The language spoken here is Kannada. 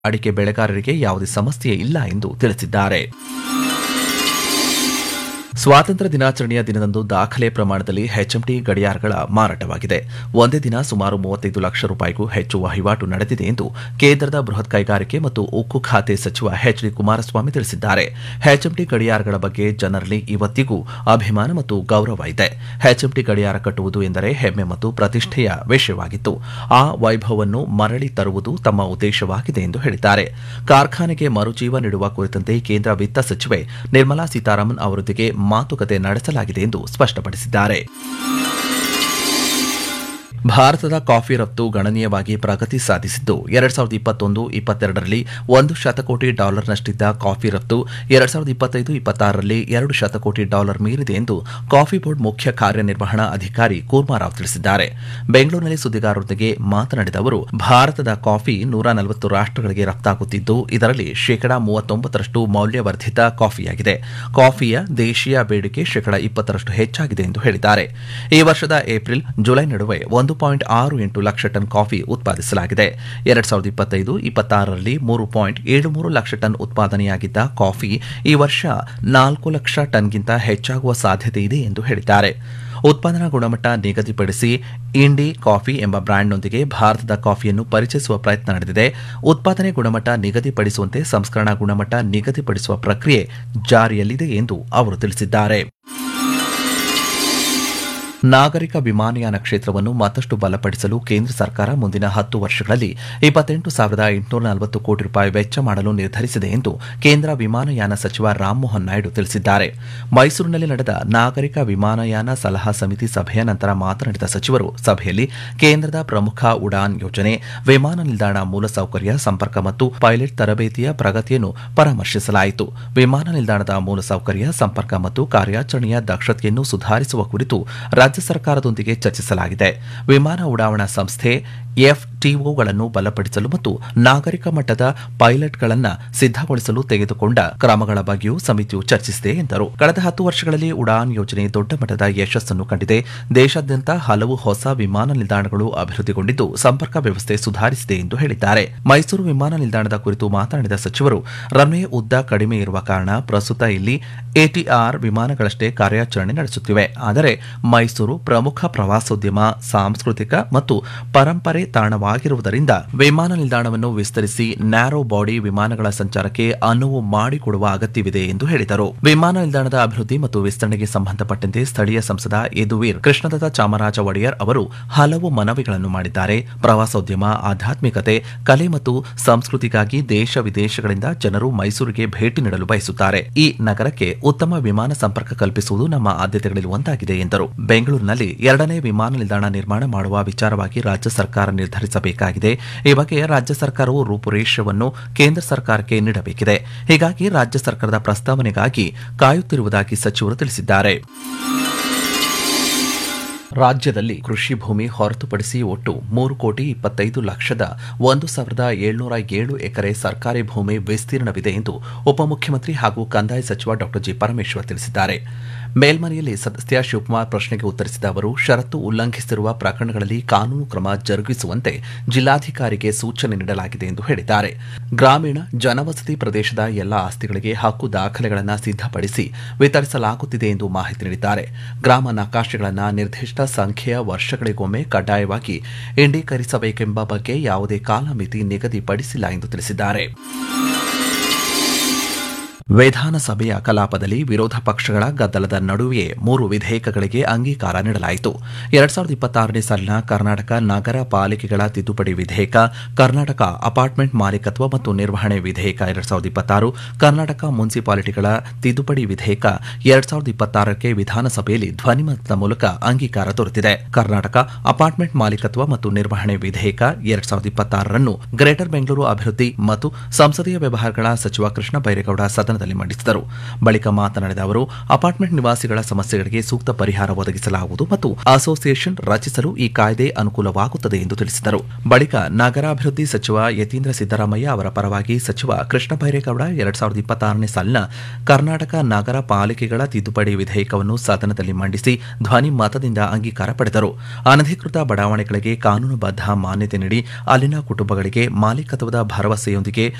ಅಡಿಕೆ ಬೆಳೆಗಾರರಿಗೆ ಯಾವುದೇ ಸಮಸ್ಯೆ ಇಲ್ಲ ಎಂದು ತಿಳಿಸಿದ್ದಾರೆ ಸ್ವಾತಂತ್ರ್ಯ ದಿನಾಚರಣೆಯ ದಿನದಂದು ದಾಖಲೆ ಪ್ರಮಾಣದಲ್ಲಿ ಎಚ್ಎಂಟಿ ಗಡಿಯಾರಗಳ ಮಾರಾಟವಾಗಿದೆ ಒಂದೇ ದಿನ ಸುಮಾರು ಮೂವತ್ತೈದು ಲಕ್ಷ ರೂಪಾಯಿಗೂ ಹೆಚ್ಚು ವಹಿವಾಟು ನಡೆದಿದೆ ಎಂದು ಕೇಂದ್ರದ ಬೃಹತ್ ಕೈಗಾರಿಕೆ ಮತ್ತು ಉಕ್ಕು ಖಾತೆ ಸಚಿವ ಎಚ್ ಡಿ ಕುಮಾರಸ್ವಾಮಿ ತಿಳಿಸಿದ್ದಾರೆ ಎಚ್ಎಂಟಿ ಗಡಿಯಾರಗಳ ಬಗ್ಗೆ ಜನರಲ್ಲಿ ಇವತ್ತಿಗೂ ಅಭಿಮಾನ ಮತ್ತು ಗೌರವ ಇದೆ ಎಚ್ಎಂಟಿ ಗಡಿಯಾರ ಕಟ್ಟುವುದು ಎಂದರೆ ಹೆಮ್ಮೆ ಮತ್ತು ಪ್ರತಿಷ್ಠೆಯ ವಿಷಯವಾಗಿತ್ತು ಆ ವೈಭವವನ್ನು ಮರಳಿ ತರುವುದು ತಮ್ಮ ಉದ್ದೇಶವಾಗಿದೆ ಎಂದು ಹೇಳಿದ್ದಾರೆ ಕಾರ್ಖಾನೆಗೆ ಮರುಜೀವ ನೀಡುವ ಕುರಿತಂತೆ ಕೇಂದ್ರ ವಿತ್ತ ಸಚಿವೆ ನಿರ್ಮಲಾ ಸೀತಾರಾಮನ್ ಅವರೊಂದಿಗೆ ಮಾತುಕತೆ ನಡೆಸಲಾಗಿದೆ ಎಂದು ಸ್ಪಷ್ಟಪಡಿಸಿದ್ದಾರೆ ಭಾರತದ ಕಾಫಿ ರಫ್ತು ಗಣನೀಯವಾಗಿ ಪ್ರಗತಿ ಸಾಧಿಸಿದ್ದು ಎರಡ್ ಸಾವಿರದ ಇಪ್ಪತ್ತೊಂದು ಇಪ್ಪತ್ತೆರಡರಲ್ಲಿ ಒಂದು ಶತಕೋಟಿ ಡಾಲರ್ನಷ್ಟಿದ್ದ ಕಾಫಿ ರಫ್ತು ಎರಡ್ ಸಾವಿರದ ಇಪ್ಪತ್ತೈದು ಇಪ್ಪತ್ತಾರರಲ್ಲಿ ಎರಡು ಶತಕೋಟಿ ಡಾಲರ್ ಮೀರಿದೆ ಎಂದು ಕಾಫಿ ಬೋರ್ಡ್ ಮುಖ್ಯ ಕಾರ್ಯನಿರ್ವಹಣಾ ಅಧಿಕಾರಿ ಕೂರ್ಮಾರಾವ್ ತಿಳಿಸಿದ್ದಾರೆ ಬೆಂಗಳೂರಿನಲ್ಲಿ ಸುದ್ದಿಗಾರರೊಂದಿಗೆ ಮಾತನಾಡಿದ ಅವರು ಭಾರತದ ಕಾಫಿ ನೂರ ನಲವತ್ತು ರಾಷ್ಟಗಳಿಗೆ ರಫ್ತಾಗುತ್ತಿದ್ದು ಇದರಲ್ಲಿ ಶೇಕಡಾ ಮೂವತ್ತೊಂಬತ್ತರಷ್ಟು ಮೌಲ್ಯವರ್ಧಿತ ಕಾಫಿಯಾಗಿದೆ ಕಾಫಿಯ ದೇಶೀಯ ಬೇಡಿಕೆ ಶೇಕಡಾ ಇಪ್ಪತ್ತರಷ್ಟು ಹೆಚ್ಚಾಗಿದೆ ಎಂದು ಹೇಳಿದ್ದಾರೆ ಈ ವರ್ಷದ ಏಪ್ರಿಲ್ ಜುಲೈ ನಡುವೆ ಒಂದು ಪಾಯಿಂಟ್ ಆರು ಎಂಟು ಲಕ್ಷ ಟನ್ ಕಾಫಿ ಉತ್ಪಾದಿಸಲಾಗಿದೆ ಎರಡ್ ಸಾವಿರದ ಇಪ್ಪತ್ತೈದು ಇಪ್ಪತ್ತಾರರಲ್ಲಿ ಮೂರು ಪಾಯಿಂಟ್ ಏಳು ಮೂರು ಲಕ್ಷ ಟನ್ ಉತ್ಪಾದನೆಯಾಗಿದ್ದ ಕಾಫಿ ಈ ವರ್ಷ ನಾಲ್ಕು ಲಕ್ಷ ಟನ್ಗಿಂತ ಹೆಚ್ಚಾಗುವ ಸಾಧ್ಯತೆ ಇದೆ ಎಂದು ಹೇಳಿದ್ದಾರೆ ಉತ್ಪಾದನಾ ಗುಣಮಟ್ಟ ನಿಗದಿಪಡಿಸಿ ಇಂಡಿ ಕಾಫಿ ಎಂಬ ಬ್ರ್ಯಾಂಡ್ನೊಂದಿಗೆ ಭಾರತದ ಕಾಫಿಯನ್ನು ಪರಿಚಯಿಸುವ ಪ್ರಯತ್ನ ನಡೆದಿದೆ ಉತ್ಪಾದನೆ ಗುಣಮಟ್ಟ ನಿಗದಿಪಡಿಸುವಂತೆ ಸಂಸ್ಕರಣಾ ಗುಣಮಟ್ಟ ನಿಗದಿಪಡಿಸುವ ಪ್ರಕ್ರಿಯೆ ಜಾರಿಯಲ್ಲಿದೆ ಎಂದು ಅವರು ತಿಳಿಸಿದ್ದಾರೆ ನಾಗರಿಕ ವಿಮಾನಯಾನ ಕ್ಷೇತ್ರವನ್ನು ಮತ್ತಷ್ಟು ಬಲಪಡಿಸಲು ಕೇಂದ್ರ ಸರ್ಕಾರ ಮುಂದಿನ ಹತ್ತು ವರ್ಷಗಳಲ್ಲಿ ಇಪ್ಪತ್ತೆಂಟು ಸಾವಿರದ ಎಂಟುನೂರ ನಲವತ್ತು ಕೋಟಿ ರೂಪಾಯಿ ವೆಚ್ಚ ಮಾಡಲು ನಿರ್ಧರಿಸಿದೆ ಎಂದು ಕೇಂದ್ರ ವಿಮಾನಯಾನ ಸಚಿವ ರಾಮಮೋಹನ್ ನಾಯ್ಡು ತಿಳಿಸಿದ್ದಾರೆ ಮೈಸೂರಿನಲ್ಲಿ ನಡೆದ ನಾಗರಿಕ ವಿಮಾನಯಾನ ಸಲಹಾ ಸಮಿತಿ ಸಭೆಯ ನಂತರ ಮಾತನಾಡಿದ ಸಚಿವರು ಸಭೆಯಲ್ಲಿ ಕೇಂದ್ರದ ಪ್ರಮುಖ ಉಡಾನ್ ಯೋಜನೆ ವಿಮಾನ ನಿಲ್ದಾಣ ಮೂಲಸೌಕರ್ಯ ಸಂಪರ್ಕ ಮತ್ತು ಪೈಲಟ್ ತರಬೇತಿಯ ಪ್ರಗತಿಯನ್ನು ಪರಾಮರ್ಶಿಸಲಾಯಿತು ವಿಮಾನ ನಿಲ್ದಾಣದ ಮೂಲಸೌಕರ್ಯ ಸಂಪರ್ಕ ಮತ್ತು ಕಾರ್ಯಾಚರಣೆಯ ದಕ್ಷತೆಯನ್ನು ಸುಧಾರಿಸುವ ಕುರಿತು ರಾಜ್ಯ ಸರ್ಕಾರದೊಂದಿಗೆ ಚರ್ಚಿಸಲಾಗಿದೆ ವಿಮಾನ ಉಡಾವಣಾ ಸಂಸ್ಥೆ ಎಫ್ಟಿಒಗಳನ್ನು ಬಲಪಡಿಸಲು ಮತ್ತು ನಾಗರಿಕ ಮಟ್ಟದ ಪೈಲಟ್ಗಳನ್ನು ಸಿದ್ದಗೊಳಿಸಲು ತೆಗೆದುಕೊಂಡ ಕ್ರಮಗಳ ಬಗ್ಗೆಯೂ ಸಮಿತಿಯು ಚರ್ಚಿಸಿದೆ ಎಂದರು ಕಳೆದ ಹತ್ತು ವರ್ಷಗಳಲ್ಲಿ ಉಡಾನ್ ಯೋಜನೆ ದೊಡ್ಡ ಮಟ್ಟದ ಯಶಸ್ಸನ್ನು ಕಂಡಿದೆ ದೇಶಾದ್ಯಂತ ಹಲವು ಹೊಸ ವಿಮಾನ ನಿಲ್ದಾಣಗಳು ಅಭಿವೃದ್ಧಿಗೊಂಡಿದ್ದು ಸಂಪರ್ಕ ವ್ಯವಸ್ಥೆ ಸುಧಾರಿಸಿದೆ ಎಂದು ಹೇಳಿದ್ದಾರೆ ಮೈಸೂರು ವಿಮಾನ ನಿಲ್ದಾಣದ ಕುರಿತು ಮಾತನಾಡಿದ ಸಚಿವರು ರನ್ವೇ ಉದ್ದ ಕಡಿಮೆ ಇರುವ ಕಾರಣ ಪ್ರಸ್ತುತ ಇಲ್ಲಿ ಎಟಿಆರ್ ವಿಮಾನಗಳಷ್ಟೇ ಕಾರ್ಯಾಚರಣೆ ನಡೆಸುತ್ತಿವೆ ಆದರೆ ಮೈಸೂರು ಪ್ರಮುಖ ಪ್ರವಾಸೋದ್ಯಮ ಸಾಂಸ್ಕೃತಿಕ ಮತ್ತು ಪರಂಪರೆ ತಾಣವಾಗಿರುವುದರಿಂದ ವಿಮಾನ ನಿಲ್ದಾಣವನ್ನು ವಿಸ್ತರಿಸಿ ನ್ಯಾರೋ ಬಾಡಿ ವಿಮಾನಗಳ ಸಂಚಾರಕ್ಕೆ ಅನುವು ಮಾಡಿಕೊಡುವ ಅಗತ್ಯವಿದೆ ಎಂದು ಹೇಳಿದರು ವಿಮಾನ ನಿಲ್ದಾಣದ ಅಭಿವೃದ್ಧಿ ಮತ್ತು ವಿಸ್ತರಣೆಗೆ ಸಂಬಂಧಪಟ್ಟಂತೆ ಸ್ಥಳೀಯ ಸಂಸದ ಯದುವೀರ್ ಕೃಷ್ಣದತ್ತ ಚಾಮರಾಜ ಒಡೆಯರ್ ಅವರು ಹಲವು ಮನವಿಗಳನ್ನು ಮಾಡಿದ್ದಾರೆ ಪ್ರವಾಸೋದ್ಯಮ ಆಧ್ಯಾತ್ಮಿಕತೆ ಕಲೆ ಮತ್ತು ಸಂಸ್ಕೃತಿಗಾಗಿ ದೇಶ ವಿದೇಶಗಳಿಂದ ಜನರು ಮೈಸೂರಿಗೆ ಭೇಟಿ ನೀಡಲು ಬಯಸುತ್ತಾರೆ ಈ ನಗರಕ್ಕೆ ಉತ್ತಮ ವಿಮಾನ ಸಂಪರ್ಕ ಕಲ್ಪಿಸುವುದು ನಮ್ಮ ಆದ್ಯತೆಗಳಲ್ಲಿ ಒಂದಾಗಿದೆ ಎಂದರು ಬೆಂಗಳೂರಿನಲ್ಲಿ ಎರಡನೇ ವಿಮಾನ ನಿಲ್ದಾಣ ನಿರ್ಮಾಣ ಮಾಡುವ ವಿಚಾರವಾಗಿ ರಾಜ್ಯ ಸರ್ಕಾರ ನಿರ್ಧರಿಸಬೇಕಾಗಿದೆ ಈ ಬಗ್ಗೆ ರಾಜ್ಯ ಸರ್ಕಾರವು ರೂಪುರೇಷವನ್ನು ಕೇಂದ್ರ ಸರ್ಕಾರಕ್ಕೆ ನೀಡಬೇಕಿದೆ ಹೀಗಾಗಿ ರಾಜ್ಯ ಸರ್ಕಾರದ ಪ್ರಸ್ತಾವನೆಗಾಗಿ ಕಾಯುತ್ತಿರುವುದಾಗಿ ಸಚಿವರು ತಿಳಿಸಿದ್ದಾರೆ ರಾಜ್ಯದಲ್ಲಿ ಕೃಷಿ ಭೂಮಿ ಹೊರತುಪಡಿಸಿ ಒಟ್ಟು ಮೂರು ಕೋಟಿ ಇಪ್ಪತ್ತೈದು ಲಕ್ಷದ ಒಂದು ಸಾವಿರದ ಏಳ್ನೂರ ಏಳು ಎಕರೆ ಸರ್ಕಾರಿ ಭೂಮಿ ವಿಸ್ತೀರ್ಣವಿದೆ ಎಂದು ಉಪಮುಖ್ಯಮಂತ್ರಿ ಹಾಗೂ ಕಂದಾಯ ಸಚಿವ ಡಾ ಜಿ ಪರಮೇಶ್ವರ್ ತಿಳಿಸಿದ್ದಾರೆ ಮೇಲ್ಮನೆಯಲ್ಲಿ ಸದಸ್ಯ ಶಿವಕುಮಾರ್ ಪ್ರಶ್ನೆಗೆ ಉತ್ತರಿಸಿದ ಅವರು ಷರತ್ತು ಉಲ್ಲಂಘಿಸಿರುವ ಪ್ರಕರಣಗಳಲ್ಲಿ ಕಾನೂನು ಕ್ರಮ ಜರುಗಿಸುವಂತೆ ಜಿಲ್ಲಾಧಿಕಾರಿಗೆ ಸೂಚನೆ ನೀಡಲಾಗಿದೆ ಎಂದು ಹೇಳಿದ್ದಾರೆ ಗ್ರಾಮೀಣ ಜನವಸತಿ ಪ್ರದೇಶದ ಎಲ್ಲ ಆಸ್ತಿಗಳಿಗೆ ಹಕ್ಕು ದಾಖಲೆಗಳನ್ನು ಸಿದ್ದಪಡಿಸಿ ವಿತರಿಸಲಾಗುತ್ತಿದೆ ಎಂದು ಮಾಹಿತಿ ನೀಡಿದ್ದಾರೆ ಗ್ರಾಮ ನಕಾಶೆಗಳನ್ನು ನಿರ್ದಿಷ್ಟ ಸಂಖ್ಯೆಯ ವರ್ಷಗಳಿಗೊಮ್ಮೆ ಕಡ್ಡಾಯವಾಗಿ ಇಂಡೀಕರಿಸಬೇಕೆಂಬ ಬಗ್ಗೆ ಯಾವುದೇ ಕಾಲಮಿತಿ ನಿಗದಿಪಡಿಸಿಲ್ಲ ಎಂದು ತಿಳಿಸಿದ್ದಾರೆ ವಿಧಾನಸಭೆಯ ಕಲಾಪದಲ್ಲಿ ವಿರೋಧ ಪಕ್ಷಗಳ ಗದ್ದಲದ ನಡುವೆಯೇ ಮೂರು ವಿಧೇಯಕಗಳಿಗೆ ಅಂಗೀಕಾರ ನೀಡಲಾಯಿತು ಎರಡ್ ಸಾವಿರದ ಇಪ್ಪತ್ತಾರನೇ ಸಾಲಿನ ಕರ್ನಾಟಕ ನಗರ ಪಾಲಿಕೆಗಳ ತಿದ್ದುಪಡಿ ವಿಧೇಯಕ ಕರ್ನಾಟಕ ಅಪಾರ್ಟ್ಮೆಂಟ್ ಮಾಲೀಕತ್ವ ಮತ್ತು ನಿರ್ವಹಣೆ ವಿಧೇಯಕ ಎರಡ್ ಸಾವಿರದ ಇಪ್ಪತ್ತಾರು ಕರ್ನಾಟಕ ಮುನ್ಸಿಪಾಲಿಟಿಗಳ ತಿದ್ದುಪಡಿ ವಿಧೇಯಕ ಎರಡ್ ಸಾವಿರದ ಇಪ್ಪತ್ತಾರಕ್ಕೆ ವಿಧಾನಸಭೆಯಲ್ಲಿ ಧ್ವನಿಮತದ ಮೂಲಕ ಅಂಗೀಕಾರ ದೊರೆತಿದೆ ಕರ್ನಾಟಕ ಅಪಾರ್ಟ್ಮೆಂಟ್ ಮಾಲೀಕತ್ವ ಮತ್ತು ನಿರ್ವಹಣೆ ವಿಧೇಯಕ ಎರಡ್ ಸಾವಿರದ ಇಪ್ಪತ್ತಾರರನ್ನು ಗ್ರೇಟರ್ ಬೆಂಗಳೂರು ಅಭಿವೃದ್ಧಿ ಮತ್ತು ಸಂಸದೀಯ ವ್ಯವಹಾರಗಳ ಸಚಿವ ಕೃಷ್ಣ ಬೈರೇಗೌಡ ಸದನದಲ್ಲಿ ಸದನದಲ್ಲಿ ಮಂಡಿಸಿದರು ಬಳಿಕ ಮಾತನಾಡಿದ ಅವರು ಅಪಾರ್ಟ್ಮೆಂಟ್ ನಿವಾಸಿಗಳ ಸಮಸ್ಯೆಗಳಿಗೆ ಸೂಕ್ತ ಪರಿಹಾರ ಒದಗಿಸಲಾಗುವುದು ಮತ್ತು ಅಸೋಸಿಯೇಷನ್ ರಚಿಸಲು ಈ ಕಾಯ್ದೆ ಅನುಕೂಲವಾಗುತ್ತದೆ ಎಂದು ತಿಳಿಸಿದರು ಬಳಿಕ ನಗರಾಭಿವೃದ್ಧಿ ಸಚಿವ ಯತೀಂದ್ರ ಸಿದ್ದರಾಮಯ್ಯ ಅವರ ಪರವಾಗಿ ಸಚಿವ ಕೃಷ್ಣ ಬೈರೇಗೌಡ ಎರಡ್ ಸಾವಿರದ ಇಪ್ಪತ್ತಾರನೇ ಸಾಲಿನ ಕರ್ನಾಟಕ ನಗರ ಪಾಲಿಕೆಗಳ ತಿದ್ದುಪಡಿ ವಿಧೇಯಕವನ್ನು ಸದನದಲ್ಲಿ ಮಂಡಿಸಿ ಧ್ವನಿ ಮತದಿಂದ ಅಂಗೀಕಾರ ಪಡೆದರು ಅನಧಿಕೃತ ಬಡಾವಣೆಗಳಿಗೆ ಕಾನೂನುಬದ್ಧ ಮಾನ್ಯತೆ ನೀಡಿ ಅಲ್ಲಿನ ಕುಟುಂಬಗಳಿಗೆ ಮಾಲೀಕತ್ವದ ಭರವಸೆಯೊಂದಿಗೆ